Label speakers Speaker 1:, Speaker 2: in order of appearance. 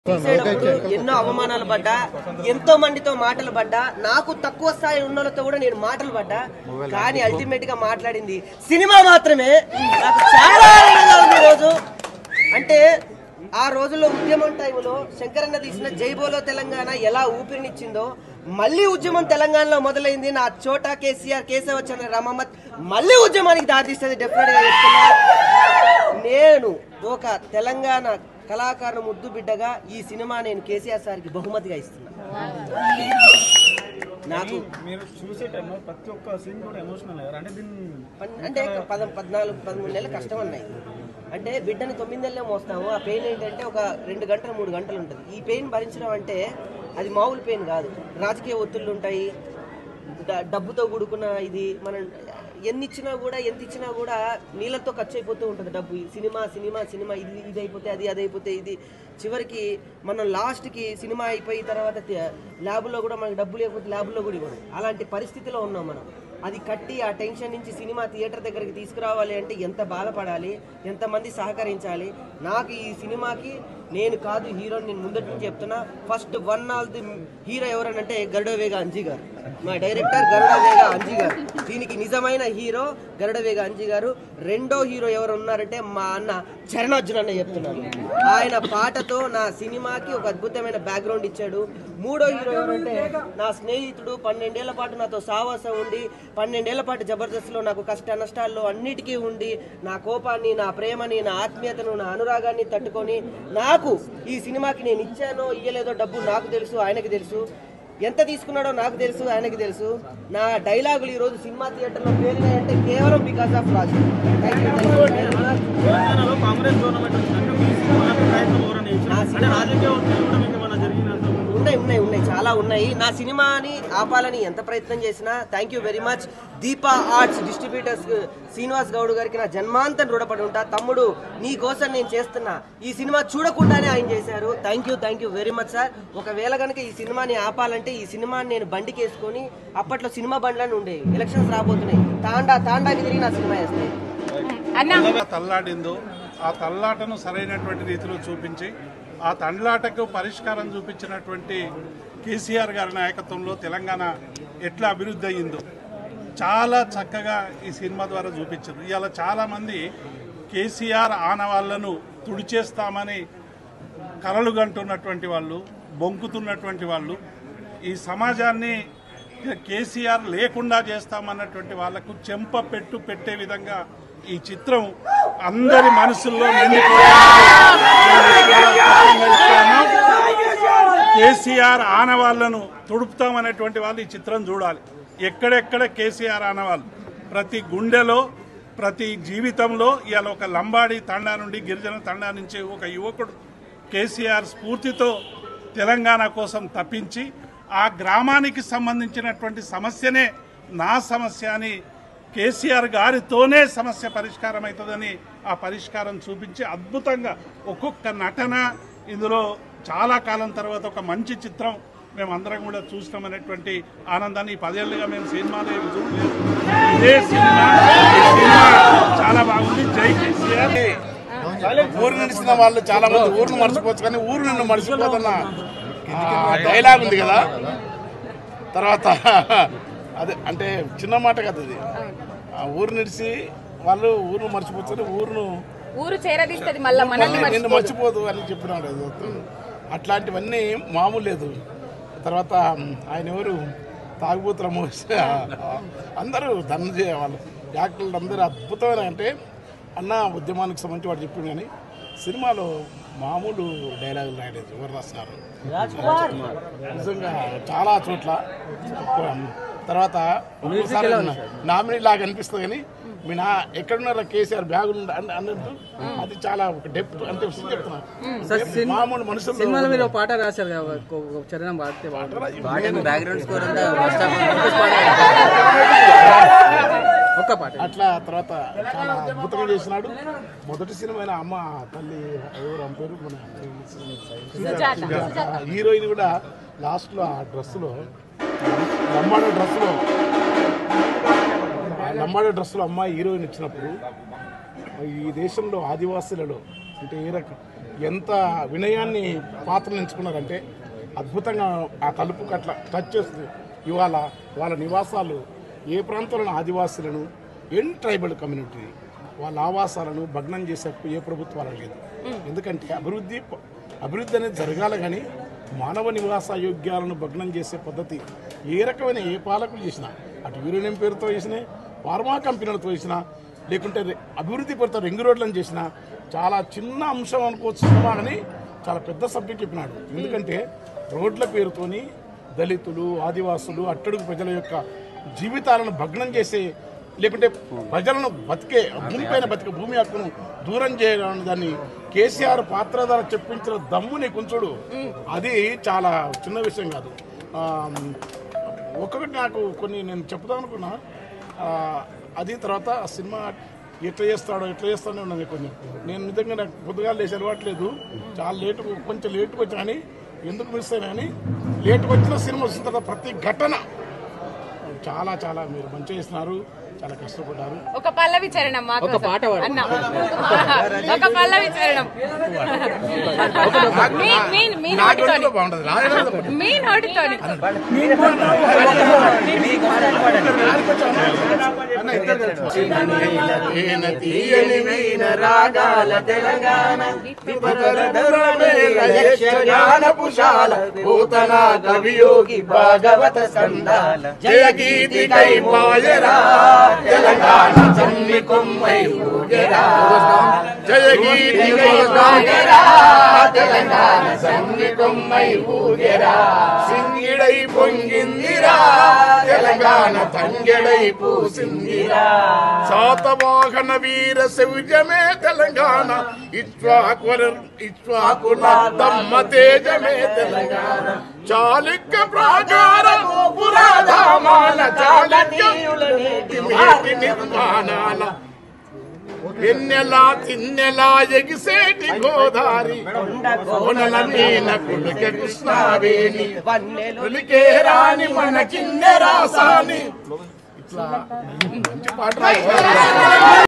Speaker 1: తీసేటప్పుడు ఎన్నో అవమానాలు పడ్డా ఎంతో మందితో మాటలు పడ్డా నాకు తక్కువ స్థాయి ఉన్నోళ్ళతో కూడా నేను మాటలు పడ్డా కానీ అల్టిమేట్ గా మాట్లాడింది సినిమా మాత్రమే నాకు చాలా ఆనందంగా ఉంది ఈరోజు అంటే ఆ రోజుల్లో ఉద్యమం టైంలో శంకరన్న తీసిన జైబోలో తెలంగాణ ఎలా ఊపిరినిచ్చిందో మళ్ళీ ఉద్యమం తెలంగాణలో మొదలైంది నా చోటా కేసీఆర్ కేశవచంద్ర రామమ్మత్ మళ్ళీ ఉద్యమానికి దారితీస్తుంది డెఫినెట్ గా చెప్తున్నా నేను ఒక తెలంగాణ కళాకారుడు ముద్దు బిడ్డగా ఈ సినిమా నేను కేసీఆర్ సార్కి బహుమతిగా ఇస్తున్నా నాకు
Speaker 2: మీరు చూసే టైంలో ప్రతి ఒక్క సీన్ కూడా ఎమోషనల్ అయ్యారు అంటే దీన్ని
Speaker 1: పన్- అంటే పద పద్నాలుగు పదమూడు నెలలు కష్టం ఉన్నాయి అంటే బిడ్డని తొమ్మిది నెలలే మోస్తాము ఆ పెయిన్ ఏంటంటే ఒక రెండు గంటలు మూడు గంటలు ఉంటుంది ఈ పెయిన్ భరించడం అంటే అది మామూలు పెయిన్ కాదు రాజకీయ ఒత్తిళ్ళు ఉంటాయి డ- డబ్బుతో కూడుకున్న ఇది మనం ఎన్ని ఇచ్చినా కూడా ఎంత ఇచ్చినా కూడా నీళ్ళతో ఖర్చు అయిపోతూ ఉంటుంది డబ్బు ఈ సినిమా సినిమా సినిమా ఇది ఇది అయిపోతే అది అది అయిపోతే ఇది చివరికి మనం లాస్ట్కి సినిమా అయిపోయిన తర్వాత తే- ల్యాబ్లో కూడా మనకి డబ్బు లేకపోతే ల్యాబ్లో కూడా ఇవ్వరు అలాంటి పరిస్థితిలో ఉన్నాం మనం అది కట్టి ఆ టెన్షన్ నుంచి సినిమా థియేటర్ దగ్గరికి తీసుకురావాలి అంటే ఎంత బాధపడాలి ఎంతమంది సహకరించాలి నాకు ఈ సినిమాకి నేను కాదు హీరో నేను ముందటి నుంచి చెప్తున్నా first one all the hero ఎవరనంటే గరుడవేగ అంజీ గారు మా డైరెక్టర్ గరుడవేగ అంజీ గారు దీనికి నిజమైన హీరో గరుడవేగ అంజీ గారు రెండో హీరో ఎవరు ఉన్నారంటే మా అన్న చరణోజ్జున్ అన్న చెప్తున్నాను ఆయన పాటతో నా సినిమాకి ఒక అద్భుతమైన బ్యాక్గ్రౌండ్ ఇచ్చాడు మూడో హీరో ఎవరంటే నా స్నేహితుడు పన్నెండేళ్ల పాటు నాతో సావాసం ఉండి పన్నెండేళ్ల పాటు జబర్దస్త్లో నాకు కష్ట నష్టాల్లో అన్నిటికీ ఉండి నా కోపాన్ని నా ప్రేమని నా ఆత్మీయతను నా అనురాగాన్ని తట్టుకొని నాకు ఈ సినిమాకి నేను ఇచ్చానో ఇయ్యలేదో డబ్బు నాకు తెలుసు ఆయనకి తెలుసు ఎంత తీసుకున్నాడో నాకు తెలుసు ఆయనకి తెలుసు నా డైలాగులు ఈ రోజు సినిమా థియేటర్లో పేలినాయంటే కేవలం because of Raju thank you thank you very much
Speaker 2: తెలంగాణలో కాంగ్రెస్ గవర్నమెంట్ వచ్చినాక మీ సినిమా ప్రయత్నం ఎవరైనా చేశారా? అంటే రాజకీయ ఒత్తిడి కూడా మీకు ఏమైనా జరిగినంత
Speaker 1: ఉన్నాయి ఉన్నాయి ఉన్నాయి చాలా ఉన్నాయి నా సినిమాని ఆపాలని ఎంత ప్రయత్నం చేసినా thank you very much Deepa arts distributors Srinivas Goud గారికి నా జన్మాంతం రుణపడి ఉంటా తమ్ముడు నీ కోసం నేను చేస్తున్నా ఈ సినిమా చూడకుండానే ఆయన చేశారు thank you thank you very much sir ఒకవేళ కనుక ఈ సినిమాని ఆపాలంటే ఈ సినిమాని నేను బండికి వేసుకొని అప్పట్లో సినిమా బండ్లని ఉండేవి ఎలక్షన్స్ రాబోతున్నాయి తాండా తాండాకి తిరిగి నా సినిమా వేస్తాయి
Speaker 3: ఎలా తల్లాడిందో ఆ తల్లాటను సరైనటువంటి రీతిలో చూపించి ఆ తల్లాటకు పరిష్కారం చూపించినటువంటి కేసీఆర్ గారి నాయకత్వంలో తెలంగాణ ఎట్లా అభివృద్ధి అయ్యిందో చాలా చక్కగా ఈ సినిమా ద్వారా చూపించారు ఇవాళ చాలామంది కేసీఆర్ ఆనవాళ్లను తుడిచేస్తామని కలలు గంటున్నటువంటి వాళ్ళు బొంకుతున్నటువంటి వాళ్ళు ఈ సమాజాన్ని కేసీఆర్ లేకుండా చేస్తామన్నటువంటి వాళ్లకు చెంప పెట్టు పెట్టే విధంగా ఈ చిత్రం అందరి మనసుల్లో కేసీఆర్ ఆనవాళ్లను తుడుపుతామనేటువంటి వాళ్ళు ఈ చిత్రం చూడాలి ఎక్కడెక్కడ కేసీఆర్ ఆనవాళ్ళు ప్రతి గుండెలో ప్రతి జీవితంలో ఇవాళ ఒక లంబాడి తండా నుండి గిరిజన తండా నుంచి ఒక యువకుడు కేసీఆర్ స్ఫూర్తితో తెలంగాణ కోసం తప్పించి ఆ గ్రామానికి సంబంధించినటువంటి సమస్యనే నా సమస్య అని కేసీఆర్ గారితోనే సమస్య పరిష్కారం అవుతుందని ఆ పరిష్కారం చూపించి అద్భుతంగా ఒక్కొక్క నటన ఇందులో చాలా కాలం తర్వాత ఒక మంచి చిత్రం మేమందరం కూడా చూసినామనేటువంటి ఆనందాన్ని ఈ పదేళ్లుగా మేము సినిమాలు ఏమి చూడలేదు ఇదే సినిమా ఈ సినిమా చాలా బాగుంది జై కేసీఆర్
Speaker 4: ఊరు నడిచిన వాళ్ళు చాలా మంది ఊరిని మర్చిపోవచ్చు కానీ ఊరు నిన్ను మర్చిపోతున్న ఆ డైలాగ్ ఉంది కదా తర్వాత అదే అంటే చిన్న మాట కదా అది ఆ ఊరు నడిచి వాళ్ళు ఊరును మర్చిపోతారు ఊరును
Speaker 5: ఊరు చేరదీస్తుంది మళ్ళీ మనల్ని
Speaker 4: నిన్ను
Speaker 5: మర్చిపోదు
Speaker 4: మర్చిపోదు అని చెప్పినాడు అది అట్లాంటివన్నీ మామూలు లేదు తర్వాత ఆయన ఎవరు తాగుబోతుల మోసి అందరూ ధనంజయ వాళ్ళు యాక్టర్లు అందరూ అద్భుతమైన అంటే అన్న ఉద్యమానికి సంబంధించి వాడు చెప్పిండు కానీ సినిమాలో మామూలు డైలాగులు రాయలేదు ఎవరు రాస్తున్నారు నిజంగా చాలా చోట్ల తర్వాత ఒక్కోసారి నామినీ లాగా అనిపిస్తుంది కానీ మీ నా ఎక్కడున్నారా కేసీఆర్ బ్యాగులు ఉండ- అన్న- అన్నట్టు అది చాలా ఒక డెప్త్ అంటే విషయం చెప్తున్నా మామూలు మనుషులు
Speaker 6: సినిమాలో మీరు ఒక పాట రాశారు కదా ఒక- ఒక చరణం పాడితే బాగుంటుంది
Speaker 1: బ్యాక్గ్రౌండ్ స్కోర్ అంతా
Speaker 6: ఒక్క పాట
Speaker 4: అట్లా తర్వాత చాలా అద్భుతంగా చేసినాడు మొదటి సినిమా అయిన అమ్మ తల్లి ఎవరు ఆమె పేరు మన సుజాత. హీరోయిన్ కూడా లాస్ట్ లో ఆ డ్రెస్ లో లంబాడ డ్రెస్ లో ఆ లంబాడ డ్రెస్ లో అమ్మాయి హీరోయిన్ ఇచ్చినప్పుడు ఈ దేశంలో ఆదివాసులలో అంటే ఏ రకం ఎంత వినయాన్ని పాత్రలు ఎంచుకున్నారంటే అద్భుతంగా ఆ తలుపు కట్ల టచ్ చేస్తుంది ఇవాళ వాళ్ళ నివాసాలు ఏ ప్రాంతంలో ఆదివాసులను ఎన్ ట్రైబల్ కమ్యూనిటీ వాళ్ళ ఆవాసాలను భగ్నం చేసే ఏ ప్రభుత్వాలు లేదు ఎందుకంటే అభివృద్ధి అభివృద్ధి అనేది జరగాలి కానీ మానవ నివాస యోగ్యాలను భగ్నం చేసే పద్ధతి ఏ రకమైన ఏ పాలకులు చేసినా అటు యూరేనియం పేరుతో చేసినా ఫార్మా కంపెనీలతో చేసినా లేకుంటే రె- అభివృద్ధి పేరుతో రింగ్ రోడ్లను చేసినా చాలా చిన్న అంశం అనుకోవచ్చు సినిమా అని చాలా పెద్ద సబ్జెక్ట్ చెప్పినాడు ఎందుకంటే రోడ్ల పేరుతోని దళితులు ఆదివాసులు అట్టడుగు ప్రజల యొక్క జీవితాలను భగ్నం చేసే లేకుంటే ప్రజలను బతికే భూమిపైన బతికే భూమి హక్కును దూరం చేయడం దాన్ని కేసీఆర్ పాత్ర ద్వారా చెప్పించిన దమ్ము నీకు ఉంచుడు అది చాలా చిన్న విషయం కాదు ఆ, ఒక్కొక్కటి నాకు కొన్ని నేను చెప్దాం అనుకున్నా ఆ, అది తర్వాత ఆ సినిమా ఎట్లా చేస్తాడో ఎట్లా చేస్తాడో ఉన్నది కొంచెం నేను నిజంగా నాకు పొద్దుగా లేచి అలవాట్లేదు చాలా లేటు కొంచెం లేటుగా వచ్చా కానీ ఎందుకు మిస్ అయినా కానీ లేటుగా వచ్చిన సినిమా వచ్చిన తర్వాత ప్రతి ఘటన చాలా చాలా మీరు మంచిగా చేస్తున్నారు చాలా కష్టపడ్డారు
Speaker 5: ఒక పల్లవి చరణం మా
Speaker 6: ఒక
Speaker 5: కోసం.
Speaker 6: పాట పాడు.
Speaker 5: అన్న ఒక పల్లవి చరణం మీ మీ మీ నోటితోని
Speaker 4: బాగుంటుంది రాయడం
Speaker 5: మీ నోటితోని
Speaker 4: ఈయన తీయని వీణ రాగాల తెలంగాణ యక్షగానపుశాల భూతన కవియోగి భాగవత సందాల జయ గీతికై పాయరా తెలంగాణ చమ్మి కొమ్మై ఊగెరా జయ గీతికై పాయరా తెలంగాణ చమ్మి కొమ్మై ఊగెరా సింగిడై పొంగిందిరా తెలంగాణ తంగెడై పూసిందిరా శాతవాహన వీర శౌర్యమే తెలంగాణ ఇచ్వాకుల ఇచ్వాకుల దమ్మ తేజమే తెలంగాణ చాళుక్య ప్రాకార పురాధామాల చాళుక్య మేటి నిర్మాణాల ఎన్నెలా తిన్నెలా ఎగిసేటి గోదారి కోనల మీన కులిక కృష్ణావేణి
Speaker 1: వన్నెలు
Speaker 4: ఉలికే రాని మన కిన్నె రాసాని ఇట్లా మంచి పాట రాశారు.